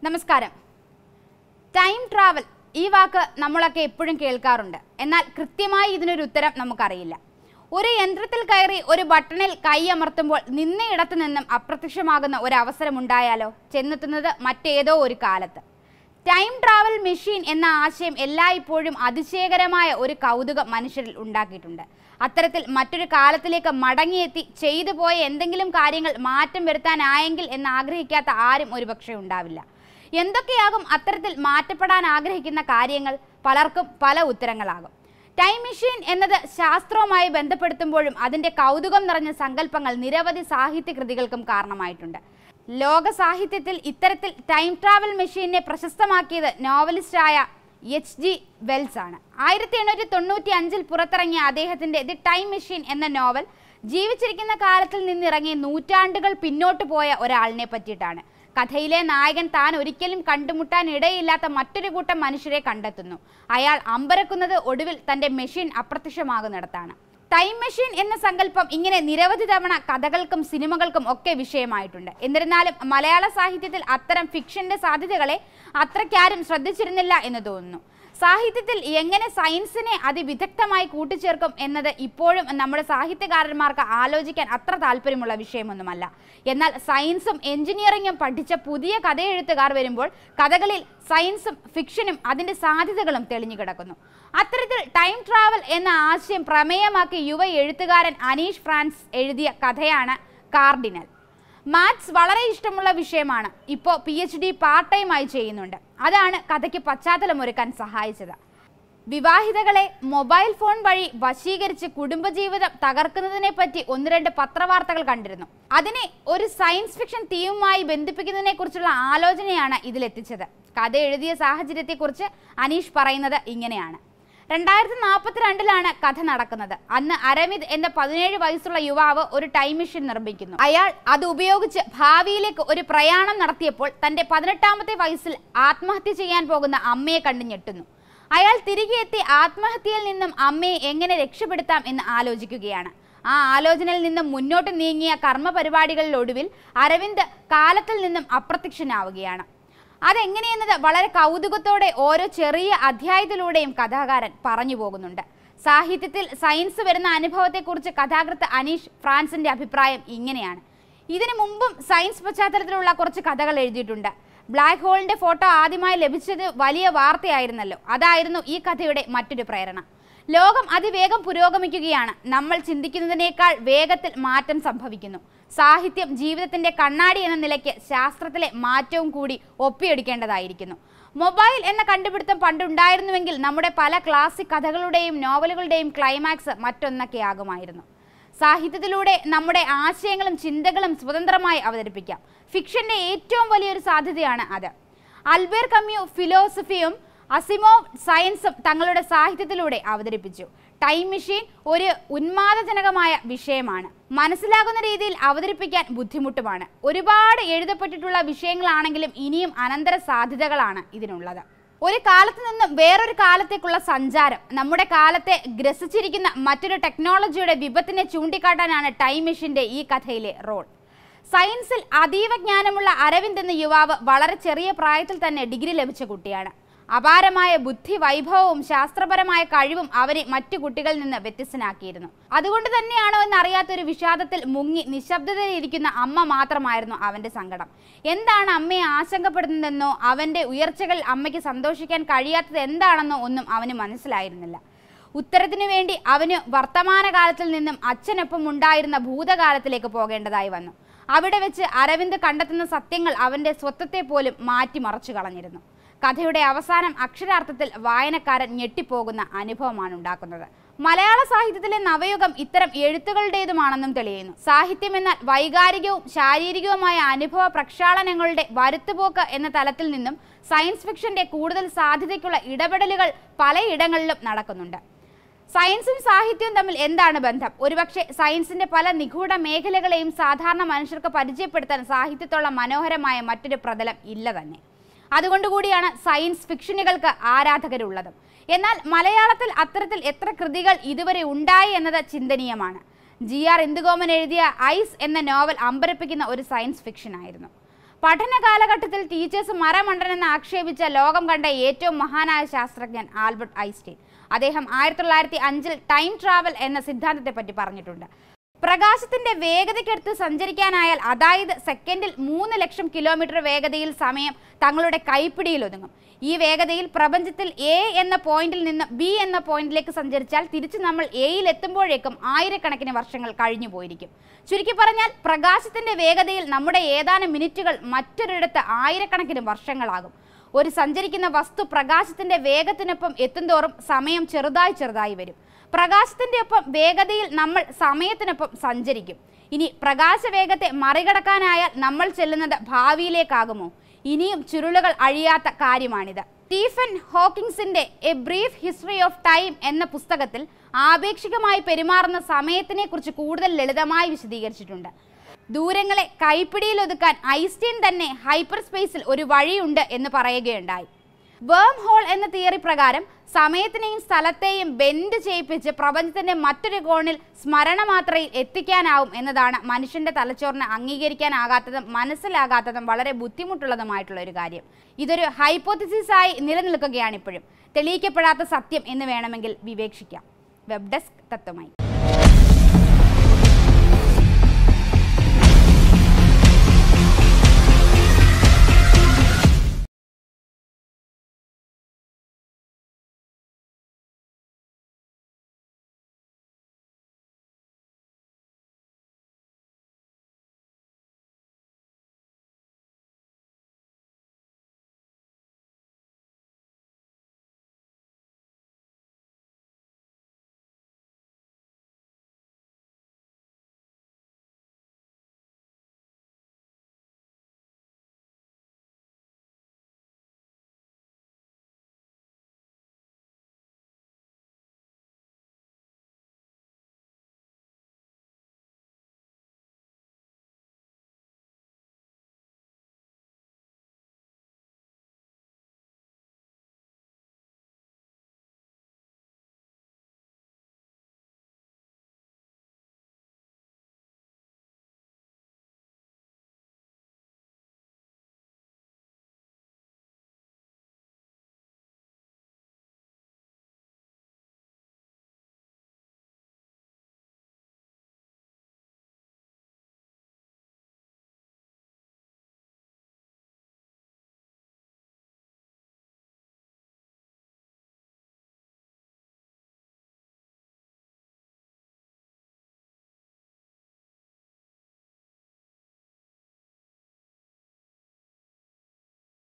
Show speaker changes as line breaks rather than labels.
നമസ്കാരം time travel ഈ വാക്ക് നമ്മളൊക്കെ എപ്പോഴും കേൾക്കാറുണ്ട് എന്നാൽ കൃത്യമായി ഇതിനൊരു ഉത്തരം നമുക്കറിയില്ല ഒരു യന്ത്രത്തിൽ കയറി ഒരു ബട്ടണിൽ കൈ അമർത്തുമ്പോൾ നിന്നയിടത്തു നിന്നും അപ്രത്യക്ഷമാകുന്ന ഒരു അവസരം ഉണ്ടായാലോ ചെന്നെത്തുന്നത് മറ്റേതോ ഒരു കാലത്ത് ടൈം ട്രാവൽ മെഷീൻ എന്ന ആശയം എല്ലായ്പ്പോഴും അതിശയകരമായ ഒരു കൗതുകം മനുഷ്യരിൽ ഉണ്ടാക്കിയിട്ടുണ്ട് അത്തരത്തിൽ മറ്റൊരു കാലത്തിലേക്ക് മടങ്ങിയെത്തി ചെയ്തു പോയ എന്തെങ്കിലും കാര്യങ്ങൾ മാറ്റം വരുത്താനായെങ്കിൽ എന്ന് ആഗ്രഹിക്കാത്ത ആരും ഒരുപക്ഷെ ഉണ്ടാവില്ല എന്തൊക്കെയാകും അത്തരത്തിൽ മാറ്റപ്പെടാൻ ആഗ്രഹിക്കുന്ന കാര്യങ്ങൾ പലർക്കും പല ഉത്തരങ്ങളാകും ടൈം മെഷീൻ എന്നത് ശാസ്ത്രവുമായി ബന്ധപ്പെടുത്തുമ്പോഴും അതിന്റെ കൗതുകം നിറഞ്ഞ സങ്കല്പങ്ങൾ നിരവധി സാഹിത്യ കൃതികൾക്കും കാരണമായിട്ടുണ്ട് ലോക സാഹിത്യത്തിൽ ഇത്തരത്തിൽ ടൈം ട്രാവൽ മെഷീനെ പ്രശസ്തമാക്കിയത് നോവലിസ്റ്റായ എച്ച് ജി വെൽസ് ആണ് ആയിരത്തി എണ്ണൂറ്റി തൊണ്ണൂറ്റി അഞ്ചിൽ പുറത്തിറങ്ങിയ അദ്ദേഹത്തിന്റെ ദി ടൈം മെഷീൻ എന്ന നോവൽ ജീവിച്ചിരിക്കുന്ന കാലത്തിൽ നിന്നിറങ്ങി നൂറ്റാണ്ടുകൾ പിന്നോട്ട് പോയ ഒരാളിനെ പറ്റിയിട്ടാണ് കഥയിലെ നായകൻ താൻ ഒരിക്കലും കണ്ടുമുട്ടാൻ ഇടയില്ലാത്ത മറ്റൊരു കൂട്ടം മനുഷ്യരെ കണ്ടെത്തുന്നു അയാൾ അമ്പരക്കുന്നത് ഒടുവിൽ തന്റെ മെഷീൻ അപ്രത്യക്ഷമാകുന്നിടത്താണ് ടൈം മെഷീൻ എന്ന സങ്കല്പം ഇങ്ങനെ നിരവധി തവണ കഥകൾക്കും സിനിമകൾക്കും ഒക്കെ വിഷയമായിട്ടുണ്ട് എന്നിരുന്നാലും മലയാള സാഹിത്യത്തിൽ അത്തരം ഫിക്ഷന്റെ സാധ്യതകളെ അത്രയ്ക്കാരും ശ്രദ്ധിച്ചിരുന്നില്ല എന്ന് തോന്നുന്നു സാഹിത്യത്തിൽ എങ്ങനെ സയൻസിനെ അതിവിദഗ്ധമായി കൂട്ടിച്ചേർക്കും എന്നത് ഇപ്പോഴും നമ്മുടെ സാഹിത്യകാരന്മാർക്ക് ആലോചിക്കാൻ അത്ര താല്പര്യമുള്ള വിഷയമൊന്നുമല്ല എന്നാൽ സയൻസും എഞ്ചിനീയറിംഗും പഠിച്ച പുതിയ കഥയെഴുത്തുകാർ വരുമ്പോൾ കഥകളിൽ സയൻസും ഫിക്ഷനും അതിന്റെ സാധ്യതകളും തെളിഞ്ഞു കിടക്കുന്നു അത്തരത്തിൽ ടൈം ട്രാവൽ എന്ന ആശയം പ്രമേയമാക്കി യുവ എഴുത്തുകാരൻ അനീഷ് ഫ്രാൻസ് എഴുതിയ കഥയാണ് കാർഡിനൽ മാത്സ് വളരെ ഇഷ്ടമുള്ള വിഷയമാണ് ഇപ്പോൾ പി എച്ച് ഡി പാർട്ട് ടൈമായി ചെയ്യുന്നുണ്ട് അതാണ് കഥയ്ക്ക് പശ്ചാത്തലമൊരുക്കാൻ സഹായിച്ചത് വിവാഹിതകളെ മൊബൈൽ ഫോൺ വഴി വശീകരിച്ച് കുടുംബജീവിതം തകർക്കുന്നതിനെ പറ്റി ഒന്ന് രണ്ട് പത്രവാർത്തകൾ കണ്ടിരുന്നു അതിനെ ഒരു സയൻസ് ഫിക്ഷൻ തീമുമായി ബന്ധിപ്പിക്കുന്നതിനെ കുറിച്ചുള്ള ആലോചനയാണ് ഇതിലെത്തിച്ചത് കഥ എഴുതിയ സാഹചര്യത്തെക്കുറിച്ച് അനീഷ് പറയുന്നത് ഇങ്ങനെയാണ് രണ്ടായിരത്തി നാൽപ്പത്തിരണ്ടിലാണ് കഥ നടക്കുന്നത് അന്ന് അരവിന്ദ് എന്ന പതിനേഴ് വയസ്സുള്ള യുവാവ് ഒരു ടൈം മെഷീൻ നിർമ്മിക്കുന്നു അയാൾ അത് ഉപയോഗിച്ച് ഭാവിയിലേക്ക് ഒരു പ്രയാണം നടത്തിയപ്പോൾ തന്റെ പതിനെട്ടാമത്തെ വയസ്സിൽ ആത്മഹത്യ ചെയ്യാൻ പോകുന്ന അമ്മയെ കണ്ടു ഞെട്ടുന്നു അയാൾ തിരികെ എത്തി ആത്മഹത്യയിൽ നിന്നും അമ്മയെ എങ്ങനെ രക്ഷപ്പെടുത്താം എന്ന് ആലോചിക്കുകയാണ് ആ ആലോചനയിൽ നിന്നും മുന്നോട്ട് നീങ്ങിയ കർമ്മ പരിപാടികളിലൊടുവിൽ അരവിന്ദ് കാലത്തിൽ നിന്നും അപ്രത്യക്ഷനാവുകയാണ് അതെങ്ങനെയെന്നത് വളരെ കൗതുകത്തോടെ ഓരോ ചെറിയ അധ്യായത്തിലൂടെയും കഥാകാരൻ പറഞ്ഞു പോകുന്നുണ്ട് സാഹിത്യത്തിൽ സയൻസ് വരുന്ന അനുഭവത്തെക്കുറിച്ച് കഥാകൃത്ത് അനീഷ് ഫ്രാൻസിന്റെ അഭിപ്രായം ഇങ്ങനെയാണ് ഇതിനു മുമ്പും സയൻസ് പശ്ചാത്തലത്തിലുള്ള കുറച്ച് കഥകൾ എഴുതിയിട്ടുണ്ട് ബ്ലാക്ക് ഹോളിന്റെ ഫോട്ടോ ആദ്യമായി ലഭിച്ചത് വലിയ വാർത്തയായിരുന്നല്ലോ അതായിരുന്നു ഈ കഥയുടെ മറ്റൊരു പ്രേരണ ലോകം അതിവേഗം പുരോഗമിക്കുകയാണ് നമ്മൾ ചിന്തിക്കുന്നതിനേക്കാൾ വേഗത്തിൽ മാറ്റം സംഭവിക്കുന്നു സാഹിത്യം ജീവിതത്തിന്റെ കണ്ണാടി എന്ന നിലയ്ക്ക് ശാസ്ത്രത്തിലെ മാറ്റവും കൂടി ഒപ്പിയെടുക്കേണ്ടതായിരിക്കുന്നു മൊബൈൽ എന്ന കണ്ടുപിടുത്തം പണ്ടുണ്ടായിരുന്നുവെങ്കിൽ നമ്മുടെ പല ക്ലാസിക് കഥകളുടെയും നോവലുകളുടെയും ക്ലൈമാക്സ് മറ്റൊന്നൊക്കെ ആകുമായിരുന്നു സാഹിത്യത്തിലൂടെ നമ്മുടെ ആശയങ്ങളും ചിന്തകളും സ്വതന്ത്രമായി അവതരിപ്പിക്കാം ഫിക്ഷന്റെ ഏറ്റവും വലിയൊരു സാധ്യതയാണ് അത് അൽബേർ കമ്യു ഫിലോസഫിയും അസിമോവ് സയൻസും തങ്ങളുടെ സാഹിത്യത്തിലൂടെ അവതരിപ്പിച്ചു ടൈം മെഷീൻ ഒരു ഉന്മാദജനകമായ വിഷയമാണ് മനസ്സിലാകുന്ന രീതിയിൽ അവതരിപ്പിക്കാൻ ബുദ്ധിമുട്ടുമാണ് ഒരുപാട് എഴുതപ്പെട്ടിട്ടുള്ള വിഷയങ്ങളാണെങ്കിലും ഇനിയും അനന്തര സാധ്യതകളാണ് ഇതിനുള്ളത് ഒരു കാലത്ത് നിന്നും വേറൊരു കാലത്തേക്കുള്ള സഞ്ചാരം നമ്മുടെ കാലത്തെ ഗ്രസിച്ചിരിക്കുന്ന മറ്റൊരു ടെക്നോളജിയുടെ വിപത്തിനെ ചൂണ്ടിക്കാട്ടാനാണ് ടൈം മെഷീന്റെ ഈ കഥയിലെ റോൾ സയൻസിൽ അതീവ ജ്ഞാനമുള്ള അരവിന്ദ് എന്ന യുവാവ് വളരെ ചെറിയ പ്രായത്തിൽ തന്നെ ഡിഗ്രി ലഭിച്ച കുട്ടിയാണ് അപാരമായ ബുദ്ധി വൈഭവവും ശാസ്ത്രപരമായ കഴിവും അവരെ മറ്റു കുട്ടികളിൽ നിന്ന് വ്യത്യസ്തനാക്കിയിരുന്നു അതുകൊണ്ട് തന്നെയാണോ എന്നറിയാത്തൊരു വിഷാദത്തിൽ മുങ്ങി നിശബ്ദതയിലിരിക്കുന്ന അമ്മ മാത്രമായിരുന്നു അവന്റെ സങ്കടം എന്താണ് അമ്മയെ ആശങ്കപ്പെടുന്നതെന്നോ അവന്റെ ഉയർച്ചകളിൽ അമ്മയ്ക്ക് സന്തോഷിക്കാൻ കഴിയാത്തത് എന്താണെന്നോ ഒന്നും അവന് മനസ്സിലായിരുന്നില്ല ഉത്തരത്തിനു വേണ്ടി അവന് വർത്തമാനകാലത്തിൽ നിന്നും അച്ഛനൊപ്പം ഉണ്ടായിരുന്ന ഭൂതകാലത്തിലേക്ക് പോകേണ്ടതായി വന്നു അവിടെ വെച്ച് അരവിന്ദ് കണ്ടെത്തുന്ന സത്യങ്ങൾ അവന്റെ സ്വത്വത്തെ പോലും മാറ്റിമറച്ചു കളഞ്ഞിരുന്നു കഥയുടെ അവസാനം അക്ഷരാർത്ഥത്തിൽ വായനക്കാരൻ ഞെട്ടിപ്പോകുന്ന അനുഭവമാണ് ഉണ്ടാക്കുന്നത് മലയാള സാഹിത്യത്തിലെ നവയുഗം ഇത്തരം എഴുത്തുകളുടേതുമാണെന്നും തെളിയുന്നു സാഹിത്യം എന്നാൽ വൈകാരികവും ശാരീരികവുമായ അനുഭവ പ്രക്ഷാളനങ്ങളുടെ വരുത്തുപോക്ക് എന്ന തലത്തിൽ നിന്നും സയൻസ് ഫിക്ഷന്റെ കൂടുതൽ സാധ്യതയ്ക്കുള്ള ഇടപെടലുകൾ പലയിടങ്ങളിലും നടക്കുന്നുണ്ട് സയൻസും സാഹിത്യവും തമ്മിൽ എന്താണ് ബന്ധം ഒരുപക്ഷെ സയൻസിന്റെ പല നിഗൂഢ മേഖലകളെയും സാധാരണ മനുഷ്യർക്ക് പരിചയപ്പെടുത്താൻ സാഹിത്യത്തോളം മനോഹരമായ മറ്റൊരു പ്രതലം ഇല്ല തന്നെ അതുകൊണ്ടുകൂടിയാണ് സയൻസ് ഫിക്ഷനുകൾക്ക് ആരാധകരുള്ളതും എന്നാൽ മലയാളത്തിൽ അത്തരത്തിൽ എത്ര കൃതികൾ ഇതുവരെ ഉണ്ടായി എന്നത് ചിന്തനീയമാണ് ജി ആർ ഇന്ദുഗോമൻ എഴുതിയ ഐസ് എന്ന നോവൽ അമ്പരപ്പിക്കുന്ന ഒരു സയൻസ് ഫിക്ഷൻ ആയിരുന്നു പഠന കാലഘട്ടത്തിൽ ടീച്ചേഴ്സ് മരമണ്ടനെന്ന് ആക്ഷേപിച്ച ലോകം കണ്ട ഏറ്റവും മഹാനായ ശാസ്ത്രജ്ഞൻ ആൽബർട്ട് ഐൻസ്റ്റീൻ അദ്ദേഹം ആയിരത്തി തൊള്ളായിരത്തി അഞ്ചിൽ ടൈം ട്രാവൽ എന്ന സിദ്ധാന്തത്തെ പറ്റി പറഞ്ഞിട്ടുണ്ട് പ്രകാശത്തിന്റെ വേഗതയ്ക്കടുത്ത് സഞ്ചരിക്കാനായാൽ അതായത് സെക്കൻഡിൽ മൂന്ന് ലക്ഷം കിലോമീറ്റർ വേഗതയിൽ സമയം തങ്ങളുടെ കൈപ്പിടിയിൽ ഒതുങ്ങും ഈ വേഗതയിൽ പ്രപഞ്ചത്തിൽ എ എന്ന പോയിന്റിൽ നിന്ന് ബി എന്ന പോയിന്റിലേക്ക് സഞ്ചരിച്ചാൽ തിരിച്ച് നമ്മൾ എയിൽ എത്തുമ്പോഴേക്കും ആയിരക്കണക്കിന് വർഷങ്ങൾ കഴിഞ്ഞു പോയിരിക്കും ചുരുക്കി പറഞ്ഞാൽ പ്രകാശത്തിന്റെ വേഗതയിൽ നമ്മുടെ ഏതാനും മിനിറ്റുകൾ മറ്റൊരിടത്ത് ആയിരക്കണക്കിന് വർഷങ്ങളാകും ഒരു സഞ്ചരിക്കുന്ന വസ്തു പ്രകാശത്തിന്റെ വേഗത്തിനൊപ്പം എത്തുന്തോറും സമയം ചെറുതായി ചെറുതായി വരും പ്രകാശത്തിന്റെ ഒപ്പം വേഗതയിൽ നമ്മൾ സമയത്തിനൊപ്പം സഞ്ചരിക്കും ഇനി പ്രകാശവേഗത്തെ മറികടക്കാനായാൽ നമ്മൾ ചെല്ലുന്നത് ഭാവിയിലേക്കാകുമോ ഇനിയും ചുരുളുകൾ അഴിയാത്ത കാര്യമാണിത് സ്റ്റീഫൻ ഹോക്കിങ്സിന്റെ a brief history of time എന്ന പുസ്തകത്തിൽ ആപേക്ഷികമായി പെരുമാറുന്ന സമയത്തിനെ കുറിച്ച് കൂടുതൽ ലളിതമായി വിശദീകരിച്ചിട്ടുണ്ട് ദൂരങ്ങളെ കൈപ്പിടിയിൽ ഒതുക്കാൻ ഐൻസ്റ്റീൻ തന്നെ ഹൈപ്പർ സ്പേസിൽ ഒരു വഴിയുണ്ട് എന്ന് പറയുകയുണ്ടായി വേം ഹോൾ എന്ന തിയറി പ്രകാരം സമയത്തിനെയും സ്ഥലത്തെയും ബെൻഡ് ചെയ്യിപ്പിച്ച് പ്രപഞ്ചത്തിന്റെ മറ്റൊരു കോണിൽ സ്മരണ മാത്രയിൽ എത്തിക്കാനാവും എന്നതാണ് മനുഷ്യന്റെ തലച്ചോറിന് അംഗീകരിക്കാനാകാത്തതും മനസ്സിലാകാത്തതും വളരെ ബുദ്ധിമുട്ടുള്ളതുമായിട്ടുള്ള ഒരു കാര്യം ഇതൊരു ഹൈപ്പോത്തിസിസ് ആയി നിലനിൽക്കുകയാണ് ഇപ്പോഴും തെളിയിക്കപ്പെടാത്ത സത്യം എന്ന് വേണമെങ്കിൽ വിവേക്ഷിക്കാം വെബ് ഡെസ്ക് തത്വമായി